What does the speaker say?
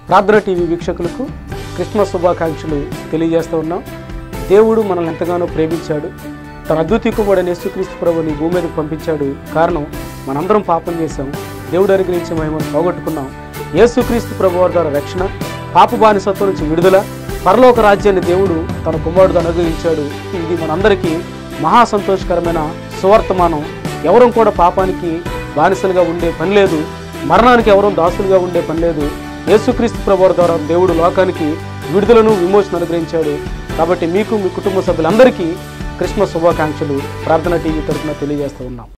ప్రార్థన టీవీ వీక్షకులకు క్రిస్మస్ శుభాకాంక్షలు తెలియజేస్తూ ఉన్నాం దేవుడు మనల్ని ఎంతగానో ప్రేమించాడు తన అద్వితీయ కుమారుడైన యేసుక్రీస్తు ప్రభుని భూమి మీదకి పంపించాడు కారణం మనందరం పాపం చేశాం దేవుడు అనుగ్రహించే మహిమను పోగొట్టుకున్నాం యేసుక్రీస్తు ప్రభు వారి ద్వారా రక్షణ పాప బానిసత్వం నుంచి విడుదల పరలోక రాజ్యాన్ని దేవుడు తన కుమారుడు అనుగ్రహించాడు ఇది మనందరికీ మహా సంతోషకరమైన సువర్తమానం ఎవరం కూడా పాపానికి బానిసలుగా ఉండే పని లేదు మరణానికి ఎవరూ దాసులుగా ఉండే పని లేదు యేసుక్రీస్తు ప్రభువారి ద్వారా దేవుడు లోకానికి విడుదలను విమోచన అనుగ్రహించాడు కాబట్టి మీకు మీ కుటుంబ సభ్యులందరికీ క్రిస్మస్ శుభాకాంక్షలు ప్రార్థన టీవీ తరఫున తెలియజేస్తూ ఉన్నాం